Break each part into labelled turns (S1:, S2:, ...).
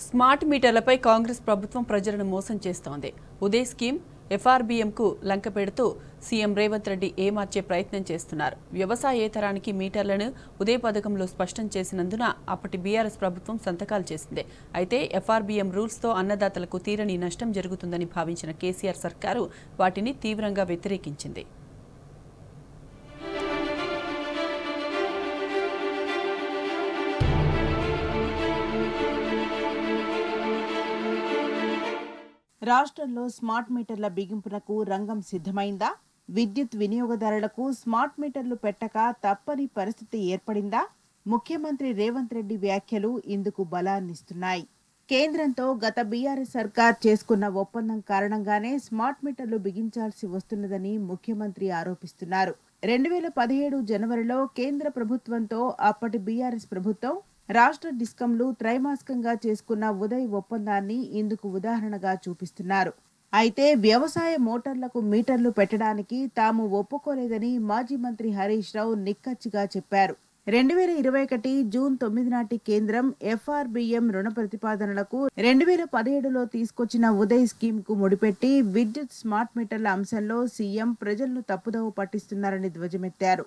S1: smart మీటర్లపై Congress ప్రభుత్వం ప్రజలను మోసం చేస్తోంది ఉదయ్ స్కీమ్ ఎఫ్ఆర్బీఎంకు లంక పెడుతూ సీఎం రేవంత్ రెడ్డి ఏమార్చే ప్రయత్నం చేస్తున్నారు వ్యవసాయేతరానికి మీటర్లను ఉదయ్ పథకంలో స్పష్టం చేసినందున అప్పటి బీఆర్ఎస్ ప్రభుత్వం సంతకాలు చేసింది అయితే ఎఫ్ఆర్బీఎం రూల్స్తో అన్నదాతలకు తీరని నష్టం జరుగుతుందని భావించిన కేసీఆర్ సర్కారు వాటిని తీవ్రంగా వ్యతిరేకించింది
S2: రాష్ట్రంలో స్మార్ట్ మీటర్ల బిగింపునకు రంగం సిద్ధమైందా విద్యుత్ వినియోగదారులకు స్మార్ట్ మీటర్లు పెట్టక తప్పని పరిస్థితి ఏర్పడిందా ముఖ్యమంత్రి రేవంత్ రెడ్డి వ్యాఖ్యలు ఇందుకు బలాన్నిస్తున్నాయి కేంద్రంతో గత బీఆర్ఎస్ సర్కార్ చేసుకున్న ఒప్పందం కారణంగానే స్మార్ట్ మీటర్లు బిగించాల్సి వస్తున్నదని ముఖ్యమంత్రి ఆరోపిస్తున్నారు రెండు వేల పదిహేడు జనవరిలో కేంద్ర ప్రభుత్వంతో అప్పటి బీఆర్ఎస్ ప్రభుత్వం రాష్ట్ర డిస్కంలు త్రైమాసికంగా చేసుకున్న ఉదయ్ ఒప్పందాన్ని ఇందుకు ఉదాహరణగా చూపిస్తున్నారు అయితే వ్యవసాయ మోటార్లకు మీటర్లు పెట్టడానికి తాము ఒప్పుకోలేదని మాజీ మంత్రి హరీష్ రావు నిక్కచ్చిగా చెప్పారు రెండు వేల ఇరవై ఒకటి జూన్ తొమ్మిది నాటి కేంద్రం ఎఫ్ఆర్బిఎం రుణ ప్రతిపాదనలకు రెండు వేల పదిహేడులో తీసుకొచ్చిన ఉదయ్ స్కీమ్ కు ముడిపెట్టి విద్యుత్ స్మార్ట్ మీటర్ల అంశంలో సీఎం ప్రజలను తప్పుదోవ పట్టిస్తున్నారని ధ్వజమెత్తారు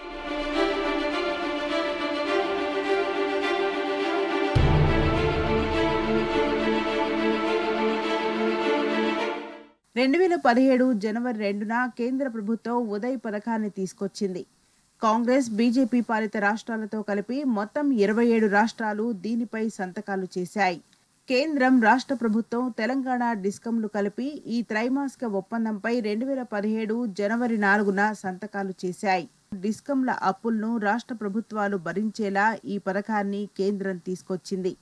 S2: రెండు వేల పదిహేడు జనవరి రెండున కేంద్ర ప్రభుత్వం ఉదయ్ పథకాన్ని తీసుకొచ్చింది కాంగ్రెస్ బీజేపీ పాలిత రాష్ట్రాలతో కలిపి మొత్తం ఇరవై ఏడు రాష్ట్రాలు దీనిపై సంతకాలు చేశాయి కేంద్రం రాష్ట్ర ప్రభుత్వం తెలంగాణ డిస్కంలు కలిపి ఈ త్రైమాసిక ఒప్పందంపై రెండు వేల పదిహేడు జనవరి నాలుగున సంతకాలు చేశాయి డిస్కంల అప్పులను రాష్ట్ర ప్రభుత్వాలు భరించేలా ఈ పథకాన్ని కేంద్రం తీసుకొచ్చింది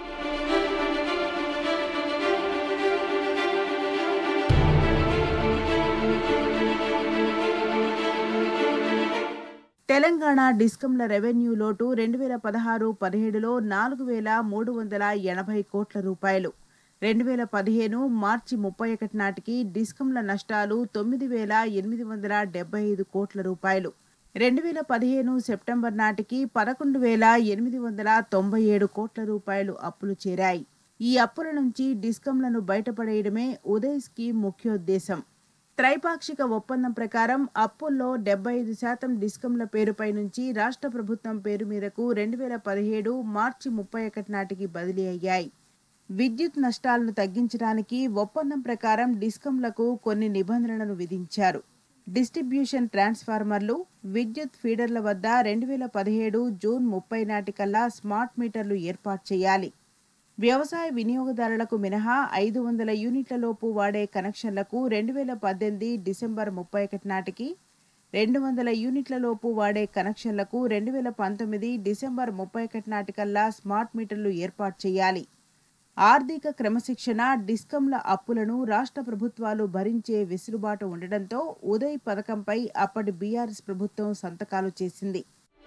S2: తెలంగాణ డిస్కంల రెవెన్యూ లోటు రెండు వేల పదహారు పదిహేడులో నాలుగు వేల మూడు వందల ఎనభై కోట్ల రూపాయలు రెండు వేల పదిహేను మార్చి ముప్పై ఒకటి నాటికి డిస్కంల నష్టాలు తొమ్మిది వేల ఎనిమిది వందల డెబ్బై ఐదు కోట్ల రూపాయలు రెండు వేల పదిహేను సెప్టెంబర్ నాటికి పదకొండు వేల ఎనిమిది వందల తొంభై ఏడు కోట్ల రూపాయలు అప్పులు చేరాయి ఈ అప్పుల నుంచి డిస్కంలను బయటపడేయడమే ఉదయ్ స్కీమ్ ముఖ్యోద్దేశం త్రైపాక్షిక ఒప్పందం ప్రకారం అప్పుల్లో డెబ్బై ఐదు శాతం డిస్కంల పేరుపై నుంచి రాష్ట్ర ప్రభుత్వం పేరు మీదకు రెండు వేల పదిహేడు మార్చి ముప్పై ఒకటి నాటికి బదిలీ అయ్యాయి విద్యుత్ నష్టాలను తగ్గించడానికి ఒప్పందం ప్రకారం డిస్కంలకు కొన్ని నిబంధనలను విధించారు డిస్ట్రిబ్యూషన్ ట్రాన్స్ఫార్మర్లు విద్యుత్ ఫీడర్ల వద్ద రెండు వేల పదిహేడు జూన్ ముప్పై నాటికల్లా స్మార్ట్ మీటర్లు ఏర్పాటు చేయాలి వ్యవసాయ వినియోగదారులకు మినహా ఐదు వందల యూనిట్ల లోపు వాడే కనెక్షన్లకు రెండు వేల పద్దెనిమిది డిసెంబర్ ముప్పై ఒకటి నాటికి రెండు వందల యూనిట్ల లోపు వాడే కనెక్షన్లకు రెండు వేల పంతొమ్మిది డిసెంబర్ ముప్పై ఒకటి నాటికల్లా స్మార్ట్ మీటర్లు ఏర్పాటు చేయాలి ఆర్థిక క్రమశిక్షణ డిస్కంల అప్పులను రాష్ట్ర ప్రభుత్వాలు భరించే వెసులుబాటు ఉండడంతో ఉదయ్ పథకంపై అప్పటి బీఆర్ఎస్ ప్రభుత్వం సంతకాలు చేసింది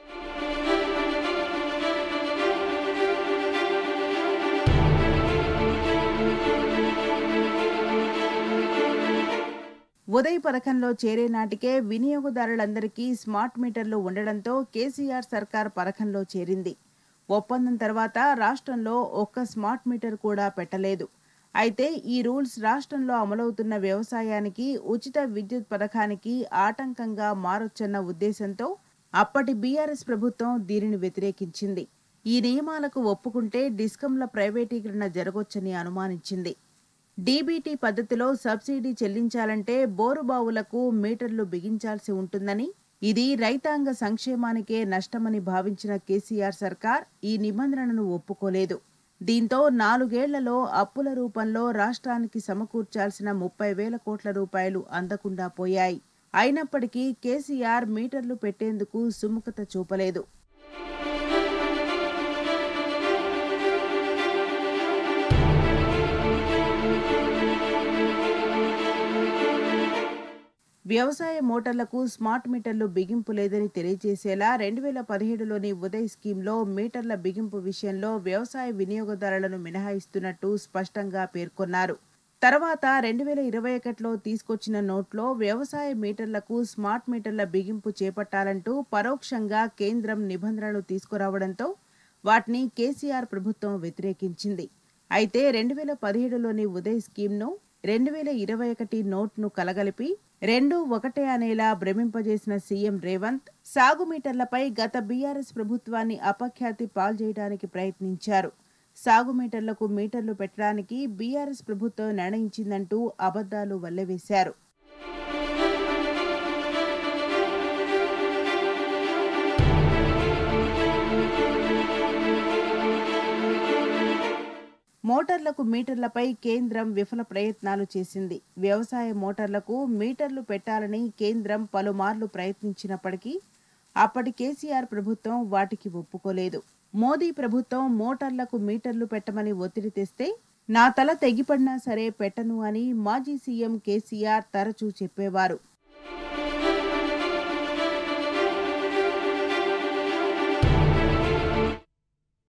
S2: ఉదయ్ పథకంలో చేరే నాటికే వినియోగదారులందరికీ స్మార్ట్ మీటర్లు ఉండడంతో కేసీఆర్ సర్కార్ పథకంలో చేరింది ఒప్పందం తర్వాత రాష్ట్రంలో ఒక్క స్మార్ట్ మీటర్ కూడా పెట్టలేదు అయితే ఈ రూల్స్ రాష్ట్రంలో అమలవుతున్న వ్యవసాయానికి ఉచిత విద్యుత్ పథకానికి ఆటంకంగా మారొచ్చన్న ఉద్దేశంతో అప్పటి బీఆర్ఎస్ ప్రభుత్వం దీనిని వ్యతిరేకించింది ఈ నియమాలకు ఒప్పుకుంటే డిస్కంల ప్రైవేటీకరణ జరగొచ్చని అనుమానించింది డీబీటీ పద్ధతిలో సబ్సిడీ చెల్లించాలంటే బోరుబావులకు మీటర్లు బిగించాల్సి ఉంటుందని ఇది రైతాంగ సంక్షేమానికే నష్టమని భావించిన కేసీఆర్ సర్కార్ ఈ నిబంధనను ఒప్పుకోలేదు దీంతో నాలుగేళ్లలో అప్పుల రూపంలో రాష్ట్రానికి సమకూర్చాల్సిన ముప్పై వేల కోట్ల రూపాయలు అందకుండా పోయాయి అయినప్పటికీ కేసీఆర్ మీటర్లు పెట్టేందుకు సుముఖత చూపలేదు వ్యవసాయ మోటార్లకు స్మార్ట్ మీటర్లు బిగింపు లేదని తెలియజేసేలా రెండు వేల పదిహేడులోని ఉదయ్ స్కీమ్లో మీటర్ల బిగింపు విషయంలో వ్యవసాయ వినియోగదారులను మినహాయిస్తున్నట్టు స్పష్టంగా పేర్కొన్నారు తర్వాత రెండు వేల ఇరవై ఒకటిలో తీసుకొచ్చిన నోట్లో వ్యవసాయ మీటర్లకు స్మార్ట్ మీటర్ల బిగింపు చేపట్టాలంటూ పరోక్షంగా కేంద్రం నిబంధనలు తీసుకురావడంతో వాటిని కేసీఆర్ ప్రభుత్వం వ్యతిరేకించింది అయితే రెండు వేల పదిహేడులోని ఉదయ్ స్కీమ్ను రెండు వేల ఇరవై ఒకటి నోట్ను కలగలిపి రెండు ఒకటే అనేలా భ్రమింపజేసిన సీఎం రేవంత్ సాగు మీటర్లపై గత బీఆర్ఎస్ ప్రభుత్వాన్ని అపఖ్యాతి పాల్చేయడానికి ప్రయత్నించారు సాగు మీటర్లకు మీటర్లు పెట్టడానికి బీఆర్ఎస్ ప్రభుత్వం నిర్ణయించిందంటూ అబద్ధాలు వల్లెవేశారు మోటార్లకు మీటర్లపై కేంద్రం విఫల ప్రయత్నాలు చేసింది వ్యవసాయ మోటార్లకు మీటర్లు పెట్టాలని కేంద్రం పలుమార్లు ప్రయత్నించినప్పటికీ అప్పటి కేసీఆర్ ప్రభుత్వం వాటికి ఒప్పుకోలేదు మోదీ ప్రభుత్వం మోటార్లకు మీటర్లు పెట్టమని ఒత్తిడి తెస్తే నా తల తెగిపడినా సరే పెట్టను అని మాజీ సీఎం కేసీఆర్ తరచూ చెప్పేవారు